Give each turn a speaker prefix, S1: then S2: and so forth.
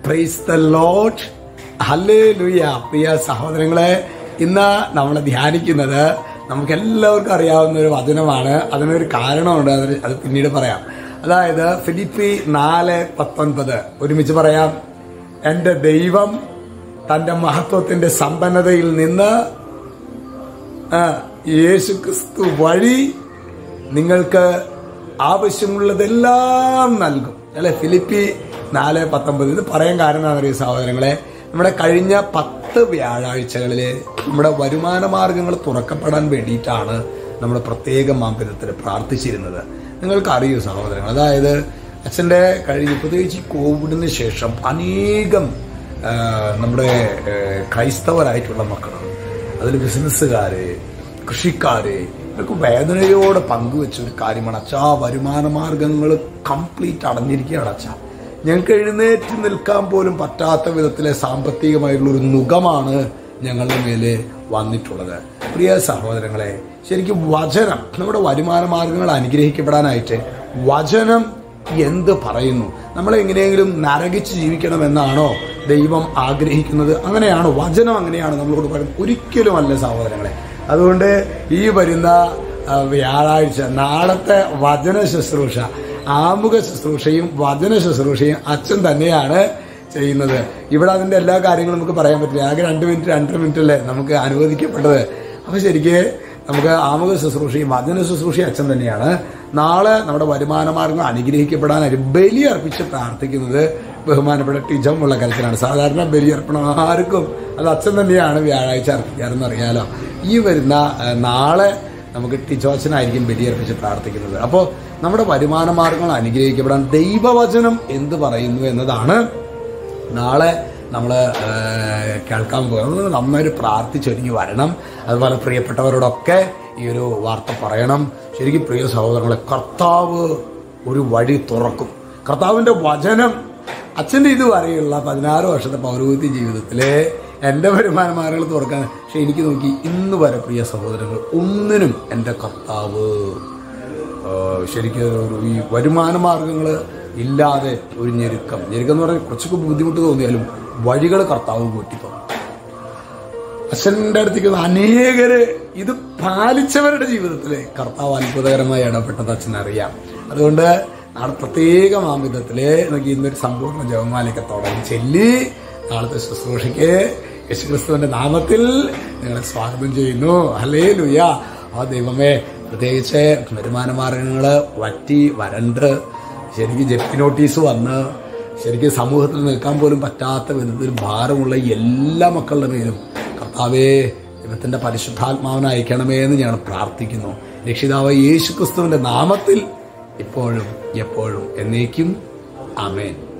S1: praise the load ഹല്ലേ ലുയ പ്രിയ സഹോദരങ്ങളെ ഇന്ന് നമ്മൾ ധ്യാനിക്കുന്നത് നമുക്ക് എല്ലാവർക്കും അറിയാവുന്ന ഒരു വചനമാണ് അതിനൊരു കാരണമുണ്ട് അത് അത് പിന്നീട് പറയാം അതായത് ഫിലിപ്പി നാല് പത്തൊൻപത് ഒരുമിച്ച് പറയാം എന്റെ ദൈവം തന്റെ മഹത്വത്തിന്റെ സമ്പന്നതയിൽ നിന്ന് ആ, യേശുക്രിസ്തു വഴി നിങ്ങൾക്ക് ആവശ്യമുള്ളതെല്ലാം നൽകും അല്ലെ ഫിലിപ്പി നാല് പത്തൊമ്പത് ഇത് പറയാൻ കാരണം എന്താണെന്ന് അറിയോ സഹോദരങ്ങളെ നമ്മുടെ കഴിഞ്ഞ പത്ത് വ്യാഴാഴ്ചകളില് നമ്മുടെ വരുമാന മാർഗങ്ങൾ തുറക്കപ്പെടാൻ വേണ്ടിയിട്ടാണ് നമ്മൾ പ്രത്യേക മാമ്പിതത്തിൽ പ്രാർത്ഥിച്ചിരുന്നത് നിങ്ങൾക്ക് അറിയൂ സഹോദരങ്ങൾ അതായത് അച്ഛൻ്റെ കഴിഞ്ഞ പ്രത്യേകിച്ച് ഈ കോവിഡിന് ശേഷം അനേകം ആ, നമ്മുടെ ആ, ക്രൈസ്തവരായിട്ടുള്ള മക്കൾ അതിൽ ബിസിനസ്സുകാര് കൃഷിക്കാര് ഇതൊക്കെ വേദനയോടെ പങ്കുവെച്ച ഒരു കാര്യമാണ് അച്ഛാ വരുമാന മാർഗങ്ങൾ കംപ്ലീറ്റ് അടഞ്ഞിരിക്കുകയാണ് അച്ഛാ ഞങ്ങൾക്ക് എഴുന്നേറ്റ് നിൽക്കാൻ പോലും പറ്റാത്ത വിധത്തിലെ സാമ്പത്തികമായിട്ടുള്ള ഒരു നുഖമാണ് ഞങ്ങളുടെ മേലെ വന്നിട്ടുള്ളത് പ്രിയ സഹോദരങ്ങളെ ശരിക്കും വചനം നമ്മുടെ വരുമാന മാർഗങ്ങൾ അനുഗ്രഹിക്കപ്പെടാനായിട്ട് വചനം എന്ത് പറയുന്നു നമ്മൾ എങ്ങനെയെങ്കിലും നരകിച്ച് ജീവിക്കണമെന്നാണോ ദൈവം ആഗ്രഹിക്കുന്നത് അങ്ങനെയാണോ വചനം അങ്ങനെയാണ് നമ്മളോട് പറയുന്നത് ഒരിക്കലും അല്ല സഹോദരങ്ങളെ അതുകൊണ്ട് ഈ വരുന്ന ആ, വ്യാഴാഴ്ച നാളത്തെ വചന ശുശ്രൂഷ ആമുഖ ശുശ്രൂഷയും വചന ശുശ്രൂഷയും അച്ഛൻ തന്നെയാണ് ചെയ്യുന്നത് ഇവിടെ അതിന്റെ എല്ലാ കാര്യങ്ങളും നമുക്ക് പറയാൻ പറ്റില്ല ആകെ രണ്ട് മിനിറ്റ് രണ്ടര മിനിറ്റ് അല്ലേ നമുക്ക് അനുവദിക്കപ്പെട്ടത് അപ്പൊ ശരിക്ക് നമുക്ക് ആമുഖ ശുശ്രൂഷയും വചന ശുശ്രൂഷയും അച്ഛൻ തന്നെയാണ് നാളെ നമ്മുടെ വരുമാന മാർഗം അനുഗ്രഹിക്കപ്പെടാനായിട്ട് ബലി അർപ്പിച്ച് പ്രാർത്ഥിക്കുന്നത് ബഹുമാനപ്പെട്ട ടിജമുള്ള കരത്തിലാണ് സാധാരണ ബലി അർപ്പണം ആർക്കും അത് അച്ഛൻ തന്നെയാണ് വ്യാഴാഴ്ച അർപ്പിക്കാറെന്ന് അറിയാലോ ഈ വരുന്ന ആ, നാളെ നമുക്ക് ടിച്ചോച്ചനായിരിക്കും ബലിയർപ്പിച്ച് പ്രാർത്ഥിക്കുന്നത് അപ്പോൾ നമ്മുടെ വരുമാന മാർഗങ്ങൾ അനുഗ്രഹിക്കപ്പെടാൻ ദൈവവചനം എന്ത് പറയുന്നു എന്നതാണ് നാളെ നമ്മൾ കേൾക്കാൻ പോകുന്നത് നന്നായിട്ട് പ്രാർത്ഥിച്ചൊരുങ്ങി വരണം അതുപോലെ പ്രിയപ്പെട്ടവരോടൊക്കെ ഈ ഒരു വാർത്ത പറയണം ശരിക്കും പ്രിയ സഹോദരങ്ങളെ കർത്താവ് ഒരു വഴി തുറക്കും കർത്താവിന്റെ വചനം അച്ഛൻ്റെ ഇതുവരെയുള്ള പതിനാറ് വർഷത്തെ പൗരോഹിത്യ ജീവിതത്തിലെ എൻ്റെ വരുമാന മാർഗങ്ങൾ തുറക്കാൻ പക്ഷെ എനിക്ക് നോക്കി ഇന്ന് വരെ പ്രിയ സഹോദരങ്ങൾ ഒന്നിനും എൻ്റെ കർത്താവ് ആ, ശരിക്കും ഒരു ഈ വരുമാന മാർഗങ്ങൾ ഇല്ലാതെ ഒരു ഞെരുക്കം ഞെരുക്കം എന്ന് പറഞ്ഞാൽ കുറച്ചൊക്കെ ബുദ്ധിമുട്ട് തോന്നിയാലും വഴികൾ കർത്താവ് കൂട്ടിപ്പോ അച്ഛൻ്റെ അടുത്തേക്ക് വന്ന അനേകര് ഇത് പാലിച്ചവരുടെ ജീവിതത്തില് കർത്താവ് അത്ഭുതകരമായി ഇടപെട്ടത് അച്ഛൻ അറിയാം അതുകൊണ്ട് നാളെ പ്രത്യേക മാമിതത്തില് നമുക്ക് ഇന്നൊരു സമ്പൂർണ്ണ ജപമാലയൊക്കെ തുടങ്ങി ചെല്ലി നാളത്തെ ശുശ്രൂഷയ്ക്ക് യേശുക്രിസ്തുവിന്റെ നാമത്തിൽ നിങ്ങളെ സ്വാഗതം ചെയ്യുന്നു ഹലേ ലുയ ആ ദൈവമേ പ്രത്യേകിച്ച് വരുമാന മാർഗങ്ങള് വറ്റി വരണ്ട് ശരിക്കും ജപ്തി നോട്ടീസ് വന്ന് ശരിക്കും സമൂഹത്തിൽ നിൽക്കാൻ പോലും പറ്റാത്ത വിധത്തിൽ ഭാരമുള്ള എല്ലാ മക്കളുടെ മേലും കർത്താവേ ദൈവത്തിന്റെ പരിശുദ്ധാത്മാവിനെ അയക്കണമേ എന്ന് ഞാൻ പ്രാർത്ഥിക്കുന്നു രക്ഷിതാവ് യേശു ക്രിസ്തുവിന്റെ നാമത്തിൽ ഇപ്പോഴും എപ്പോഴും എന്നേക്കും ആമേൻ